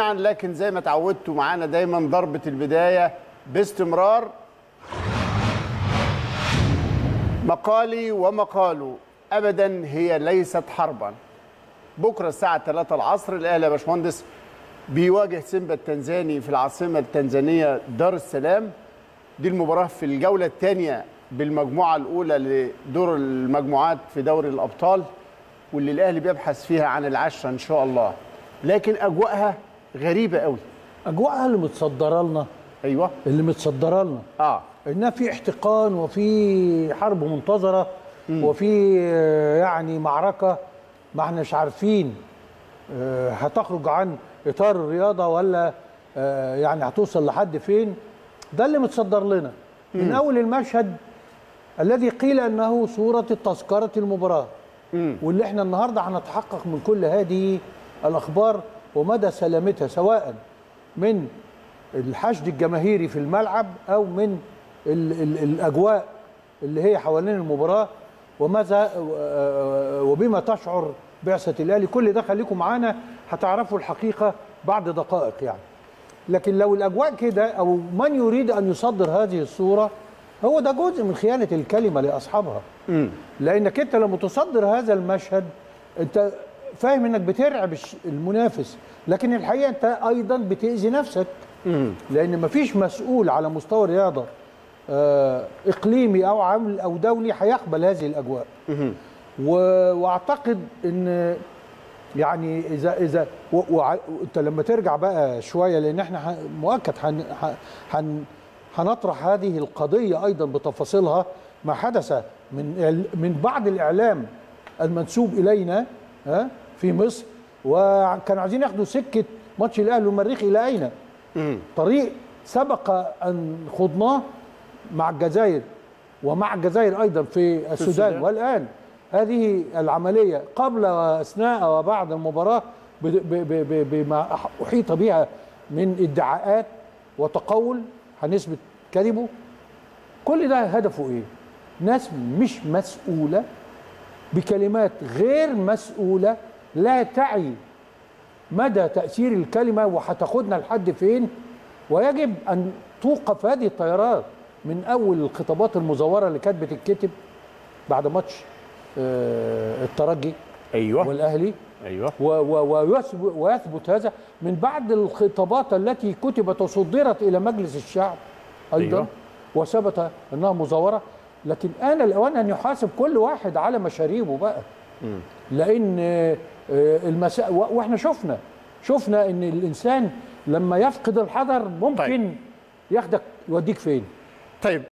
لكن زي ما اتعودتوا معانا دايما ضربة البداية باستمرار مقالي ومقاله ابدا هي ليست حربا بكره الساعه 3 العصر الاهلي يا باشمهندس بيواجه سيمبا التنزاني في العاصمه التنزانيه دار السلام دي المباراه في الجوله الثانيه بالمجموعه الاولى لدور المجموعات في دوري الابطال واللي الاهلي بيبحث فيها عن العشره ان شاء الله لكن اجواءها غريبه قوي اجواءها اللي متصدره لنا ايوه اللي متصدره لنا اه انها في احتقان وفي حرب منتظره وفي آه، يعني معركه ما احناش عارفين آه، هتخرج عن اطار الرياضه ولا آه، يعني هتوصل لحد فين ده اللي متصدر لنا من اول المشهد الذي قيل انه صوره تذكره المباراه واللي احنا النهارده هنتحقق من كل هذه الاخبار ومدى سلامتها سواء من الحشد الجماهيري في الملعب او من ال ال الاجواء اللي هي حوالين المباراه وماذا وبما تشعر بعثه الاهلي كل ده خليكم معانا هتعرفوا الحقيقه بعد دقائق يعني لكن لو الاجواء كده او من يريد ان يصدر هذه الصوره هو ده جزء من خيانه الكلمه لاصحابها لانك انت لما تصدر هذا المشهد انت فاهم انك بترعب الش- المنافس لكن الحقيقه انت ايضا بتاذي نفسك لان مفيش مسؤول على مستوى الرياضه آه، اقليمي او عام او دولي هيقبل هذه الاجواء و- واعتقد ان يعني اذا اذا و- وع- وانت لما ترجع بقى شويه لان احنا ه- مؤكد هن ه- هن هنطرح هذه القضيه ايضا بتفاصيلها ما حدث من إعل- من بعض الاعلام المنسوب الينا ها في مصر وكانوا عايزين ياخدوا سكه ماتش الاهلي والمريخ الى اين؟ طريق سبق ان خضناه مع الجزائر ومع الجزائر ايضا في السودان, السودان. والان هذه العمليه قبل واثناء وبعد المباراه ب- ب- ب- ب- بما أح- احيط بها من ادعاءات وتقول هنثبت كذبه كل ده هدفه ايه؟ ناس مش مسؤوله بكلمات غير مسؤوله لا تعي مدى تأثير الكلمة وهتاخدنا لحد فين ويجب أن توقف هذه الطيارات من أول الخطابات المزورة اللي كانت بتتكتب بعد ماتش آه، الترجي ايوه والأهلي ايوه و- و- ويثبت, ويثبت هذا من بعد الخطابات التي كتبت وصدرت إلى مجلس الشعب أيضا أيوة. أيوة. وثبت أنها مزورة لكن آن الأوان أن يحاسب كل واحد على مشاريبه بقى لان آه، آه، المسا... و- واحنا شفنا شفنا ان الانسان لما يفقد الحذر ممكن طيب. ياخدك يوديك فين طيب